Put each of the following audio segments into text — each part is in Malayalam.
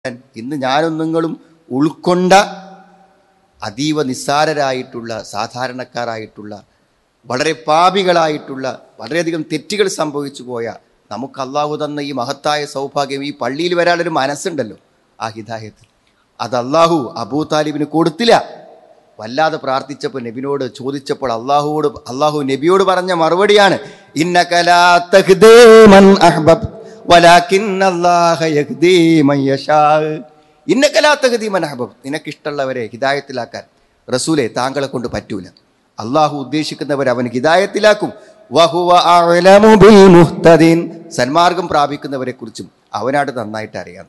ഇന്ന് ഞാനും നിങ്ങളും ഉൾക്കൊണ്ട അതീവ നിസ്സാരരായിട്ടുള്ള സാധാരണക്കാരായിട്ടുള്ള വളരെ പാപികളായിട്ടുള്ള വളരെയധികം തെറ്റുകൾ സംഭവിച്ചു പോയ നമുക്ക് അള്ളാഹു തന്ന ഈ മഹത്തായ സൗഭാഗ്യം ഈ പള്ളിയിൽ വരാനൊരു മനസ്സുണ്ടല്ലോ ആ ഹിദായത്ത് അത് അള്ളാഹു അബൂ താലിബിന് കൊടുത്തില്ല വല്ലാതെ പ്രാർത്ഥിച്ചപ്പോൾ നബിനോട് ചോദിച്ചപ്പോൾ അള്ളാഹുവോട് അള്ളാഹു നബിയോട് പറഞ്ഞ മറുപടിയാണ് ഇന്നക ലാ തഹ്ദീ മൻ അഹ്ബബ് വലാകിന്ന അല്ലാഹ യഹ്ദീ മൻ യശാ ഇന്നക ലാ തഹ്ദീ മൻ അഹ്ബബ് നിനക്കിഷ്ടമുള്ളവരെ ഹിദായത്തിലാക്കാൻ റസൂലെ താങ്കളെ കൊണ്ട് പറ്റൂല അള്ളാഹു ഉദ്ദേശിക്കുന്നവരെ അവൻ ഹിദായത്തിലാക്കും വഹുവ അഅലമു ബിൽ മുഹ്തദീൻ സന്മാർഗം പ്രാപിക്കുന്നവരെ കുറിച്ചും അവനാട് നന്നായിട്ട് അറിയാം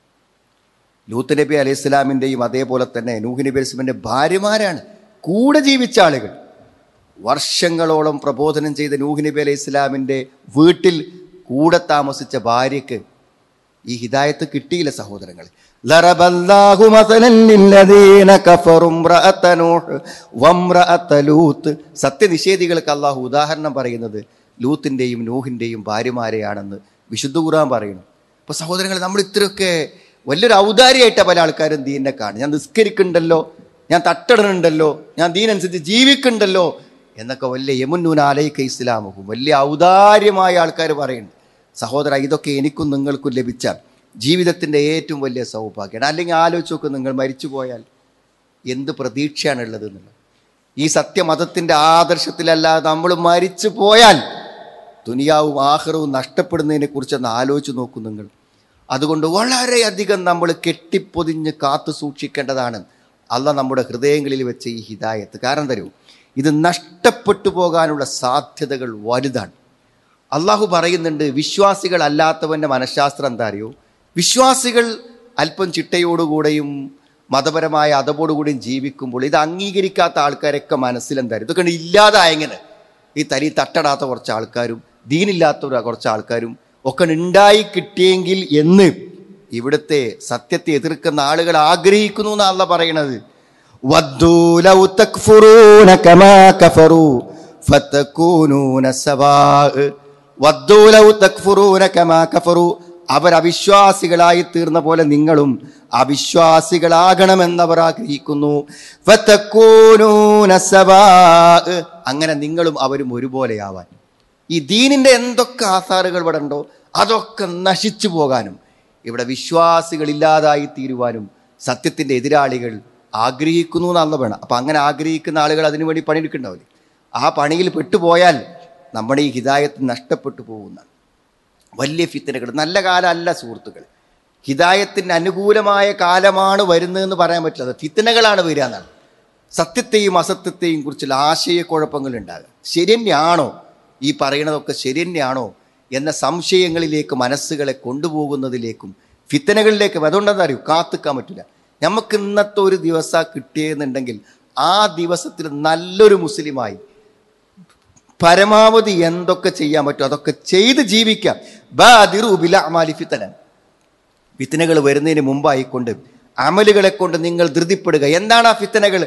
ലൂത്ത് നബി അലൈഹി സ്വലാമിൻ്റെയും അതേപോലെ തന്നെ നൂഹ് നബി അലൈഹി സ്വലാമിൻ്റെ ഭാര്യമാരാണ് കൂടെ ജീവിച്ച ആളുകൾ വർഷങ്ങളോളം പ്രബോധനം ചെയ്ത നൂഹ് നബി അലൈഹി സ്വലാമിൻ്റെ വീട്ടിൽ കൂടെ താമസിച്ച ഭാര്യയ്ക്ക് ഈ ഹിദായത്ത് കിട്ടിയില്ല സഹോദരങ്ങൾ ലറബല്ലാഹു മസലൻ ലില്ലദീന കഫറു ഇംറഅത നൂഹ് വംറഅത ലൂത്ത് സത്യനിഷേധികൾക്ക് അള്ളാഹു ഉദാഹരണം പറയുന്നത് ലൂത്തിൻ്റെയും നൂഹിൻ്റെയും ഭാര്യമാരെയാണെന്ന് വിശുദ്ധ ഖുർആൻ പറയുന്നു അപ്പോൾ സഹോദരങ്ങൾ നമ്മൾ ഇത്രയൊക്കെ വലിയൊരു ഔദാര്യമായിട്ടാണ് പല ആൾക്കാരും ദീനെ കാണും ഞാൻ നിസ്കരിക്കുന്നുണ്ടല്ലോ ഞാൻ തട്ടിടുന്നുണ്ടല്ലോ ഞാൻ ദീനനുസരിച്ച് ജീവിക്കുന്നുണ്ടല്ലോ എന്നൊക്കെ വലിയ യമുന്നൂൻ ആലയിക്ക ഇസ്ലാമുക്കും വലിയ ഔദാര്യമായ ആൾക്കാർ പറയുന്നുണ്ട് സഹോദര ഇതൊക്കെ എനിക്കും നിങ്ങൾക്കും ലഭിച്ച ജീവിതത്തിൻ്റെ ഏറ്റവും വലിയ സൗഭാഗ്യമാണ് അല്ലെങ്കിൽ ആലോചിച്ച് നോക്ക് നിങ്ങൾ മരിച്ചു പോയാൽ എന്ത് പ്രതീക്ഷയാണുള്ളത് എന്നുള്ളത് ഈ സത്യമതത്തിൻ്റെ ആദർശത്തിലല്ലാതെ നമ്മൾ മരിച്ചു പോയാൽ ദുനിയാവും ആഹ്റവും നഷ്ടപ്പെടുന്നതിനെ കുറിച്ചൊന്ന് ആലോചിച്ച് നോക്കൂ നിങ്ങൾ അതുകൊണ്ട് വളരെയധികം നമ്മൾ കെട്ടിപ്പൊതിഞ്ഞ് കാത്തു സൂക്ഷിക്കേണ്ടതാണ് അല്ല നമ്മുടെ ഹൃദയങ്ങളിൽ വെച്ച ഈ ഹിദായത്ത് കാരണം തരൂ ഇത് നഷ്ടപ്പെട്ടു പോകാനുള്ള സാധ്യതകൾ വലുതാണ് അള്ളാഹു പറയുന്നുണ്ട് വിശ്വാസികൾ അല്ലാത്തവൻ്റെ മനഃശാസ്ത്രം എന്താ അറിയോ വിശ്വാസികൾ അല്പം ചിട്ടയോടുകൂടെയും മതപരമായ അതപോടുകൂടിയും ജീവിക്കുമ്പോൾ ഇത് അംഗീകരിക്കാത്ത ആൾക്കാരൊക്കെ മനസ്സിലെന്തായാലും ഇതൊക്കെ ഇല്ലാതായെങ്ങനെ ഈ തരി തട്ടടാത്ത കുറച്ച് ആൾക്കാരും ദീനില്ലാത്ത കുറച്ച് ആൾക്കാരും ഒക്കെ ഉണ്ടായി കിട്ടിയെങ്കിൽ എന്ന് ഇവിടുത്തെ സത്യത്തെ എതിർക്കുന്ന ആളുകൾ ആഗ്രഹിക്കുന്നു എന്നാണല്ല പറയണത് വദ്ദൂ ലൗ തക്ഫുറൂന കമാ കഫറൂ ഫതകൂനൂന സവാഅ വദ്ദൂ ലൗ തക്ഫുറൂന കമാ കഫറൂ അവർ അവിശ്വാസികളായി തീർന്ന പോലെ നിങ്ങളും അവിശ്വാസികളാകണമെന്നവർ ആഗ്രഹിക്കുന്നു ഫതകൂനൂന സവാഅ അങ്ങനെ നിങ്ങളും അവരും ഒരുപോലെയാവാൻ ഈ ദീനിന്റെ എന്തൊക്കെ ആധാറുകൾ ഇവിടെ ഉണ്ടോ അതൊക്കെ നശിച്ചു പോകാനും ഇവിടെ വിശ്വാസികൾ ഇല്ലാതായി തീരുവാനും സത്യത്തിന്റെ എതിരാളികൾ ആഗ്രഹിക്കുന്നു എന്നുള്ള വേണം അപ്പം അങ്ങനെ ആഗ്രഹിക്കുന്ന ആളുകൾ അതിനു വേണ്ടി പണിയെടുക്കണ്ടാവില്ലേ ആ പണിയിൽ പെട്ടുപോയാൽ നമ്മുടെ ഈ ഹിദായത്ത് നഷ്ടപ്പെട്ടു പോകുന്ന വലിയ ഫിത്തനകൾ നല്ല കാലമല്ല സുഹൃത്തുക്കൾ ഹിദായത്തിന് അനുകൂലമായ കാലമാണ് വരുന്നതെന്ന് പറയാൻ പറ്റില്ല ഫിത്തനകളാണ് വരിക എന്നാണ് സത്യത്തെയും അസത്യത്തെയും കുറിച്ചുള്ള ആശയക്കുഴപ്പങ്ങൾ ഉണ്ടാകുക ശരി തന്നെയാണോ ഈ പറയണതൊക്കെ ശരി തന്നെയാണോ എന്ന സംശയങ്ങളിലേക്ക് മനസ്സുകളെ കൊണ്ടുപോകുന്നതിലേക്കും ഫിത്തനകളിലേക്കും അതുകൊണ്ടെന്താ അറിയൂ കാത്തിക്കാൻ പറ്റില്ല നമുക്ക് ഇന്നത്തെ ഒരു ദിവസം കിട്ടിയെന്നുണ്ടെങ്കിൽ ആ ദിവസത്തിൽ നല്ലൊരു മുസ്ലിമായി പരമാവധി എന്തൊക്കെ ചെയ്യാൻ പറ്റും അതൊക്കെ ചെയ്ത് ജീവിക്കാം ബാദിറു ബില അമാലി ഫിത്തന ഫിത്തനകൾ വരുന്നതിന് മുമ്പായിക്കൊണ്ട് അമലുകളെ കൊണ്ട് നിങ്ങൾ ധൃതിപ്പെടുക എന്താണ് ആ ഫിത്തനകൾ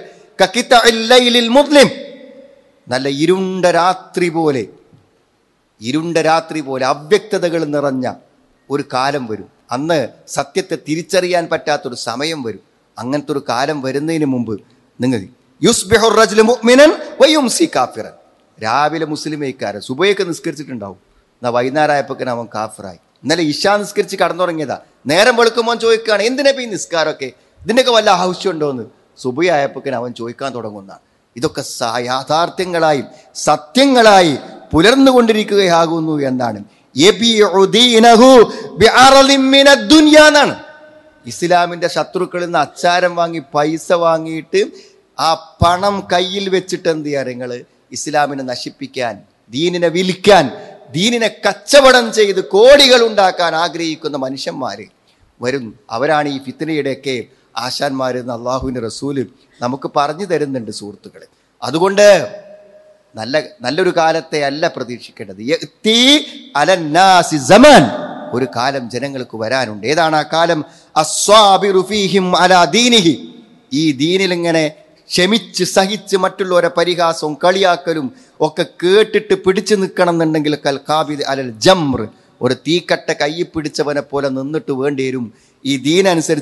മുസ്ലിം നല്ല ഇരുണ്ട രാത്രി പോലെ ഇരുണ്ട രാത്രി പോലെ അവ്യക്തതകൾ നിറഞ്ഞ ഒരു കാലം വരും അന്ന് സത്യത്തെ തിരിച്ചറിയാൻ പറ്റാത്തൊരു സമയം വരും അങ്ങനത്തെ ഒരു കാലം വരുന്നതിന് മുമ്പ് നിങ്ങൾ യുസ്ബിഹുർ റജ്ലു മുഅ്മിനൻ വയുംസി കാഫിറൻ രാവിലെ മുസ്ലിമേക്കാരൻ സുബയൊക്കെ നിസ്കരിച്ചിട്ടുണ്ടാവും എന്നാ വൈകുന്നേരമായപ്പോഴേക്കും അവൻ കാഫിറായി ഇന്നലെ ഇഷാ നിസ്കരിച്ച് കടന്നുറങ്ങിയതാ നേരം വെളുക്കുമ്പോൾ ചോദിക്കുകയാണ് എന്തിനാ ഈ നിസ്കാരമൊക്കെ ഇതിൻ്റെയൊക്കെ വല്ല ആവശ്യമുണ്ടോ എന്ന് സുബയായപ്പോഴേക്കും അവൻ ചോദിക്കാൻ തുടങ്ങുന്നതാണ് ഇതൊക്കെ സ- യാഥാർത്ഥ്യങ്ങളായി സത്യങ്ങളായി പുലർന്നുകൊണ്ടിരിക്കുകയാകുന്നു എന്നാണ് യബിഉ ദീനഹു ബിഅറളിൻ മിനദ് ദുനിയ എന്നാണ് ഇസ്ലാമിന്റെ ശത്രുക്കളിൽ നിന്ന് അച്ചാരം വാങ്ങി പൈസ വാങ്ങിയിട്ട് ആ പണം കയ്യിൽ വെച്ചിട്ട് എന്ത് ചെയ്യാ നിങ്ങൾ ഇസ്ലാമിനെ നശിപ്പിക്കാൻ ദീനിനെ വിൽക്കാൻ ദീനിനെ കച്ചവടം ചെയ്ത് കോടികൾ ഉണ്ടാക്കാൻ ആഗ്രഹിക്കുന്ന മനുഷ്യന്മാര് വരും അവരാണ് ഈ ഫിത്തനയുടെയൊക്കെ ആശാന്മാർ എന്ന് അള്ളാഹുവിൻ്റെ റസൂല് നമുക്ക് പറഞ്ഞു തരുന്നുണ്ട് സുഹൃത്തുക്കളെ അതുകൊണ്ട് നല്ല നല്ലൊരു കാലത്തെ അല്ല പ്രതീക്ഷിക്കേണ്ടത് യഅ്തി അലന്നാസി സമാൻ ഒരു കാലം ജനങ്ങൾക്ക് വരാനുണ്ട് ഏതാണ് ആ കാലം അസ്വാബിറു ഫീഹിം അലാ ദീനിഹി ഈ ദീനിൽ ഇങ്ങനെ ക്ഷമിച്ച് സഹിച്ച് മറ്റുള്ളവരെ പരിഹാസവും കളിയാക്കലും ഒക്കെ കേട്ടിട്ട് പിടിച്ചു നിൽക്കണം എന്നുണ്ടെങ്കിൽ കൽ കാബിദ് അലൽ ജംർ ഒരു തീക്കട്ട കയ്യിൽ പിടിച്ചവനെ പോലെ നിന്നിട്ട് വേണ്ടി വരും ഈ ദീനനുസരിച്ച്